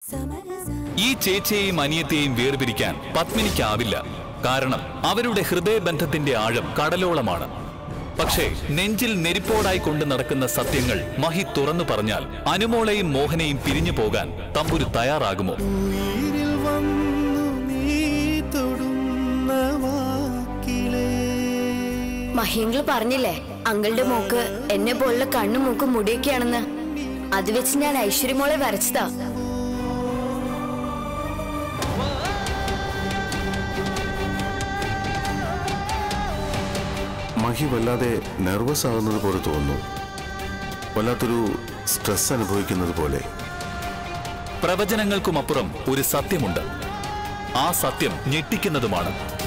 ഈ ചേച്ചിയെയും അനിയത്തെയും വേർപിരിക്കാൻ പത്മിനിക്കാവില്ല കാരണം അവരുടെ ഹൃദയബന്ധത്തിന്റെ ആഴം കടലോളമാണ് പക്ഷേ നെഞ്ചിൽ നെരിപ്പോടായി കൊണ്ട് നടക്കുന്ന സത്യങ്ങൾ മഹി തുറന്നു പറഞ്ഞാൽ അനുമോളെയും മോഹനെയും പിരിഞ്ഞു പോകാൻ തമ്പുരു തയ്യാറാകുമോ ഉയിരിൽ വന്നു നീ തൊടുന്ന വാക്കിലേ മഹീങ്കിള് പറഞ്ഞില്ലേ അങ്കിളുടെ മോക്ക് എന്നെ പോലുള്ള കണ്ണും മൂക്കും മുടിയൊക്കെയാണെന്ന് അത് വെച്ച് ഞാൻ ഐശ്വര്യമോളെ വരച്ചതാ മഹി വല്ലാതെ നെർവസ് ആകുന്നത് പോലെ തോന്നുന്നു വല്ലാത്തൊരു സ്ട്രെസ് അനുഭവിക്കുന്നത് പോലെ പ്രവചനങ്ങൾക്കുമപ്പുറം ഒരു സത്യമുണ്ട് ആ സത്യം ഞെട്ടിക്കുന്നതുമാണ്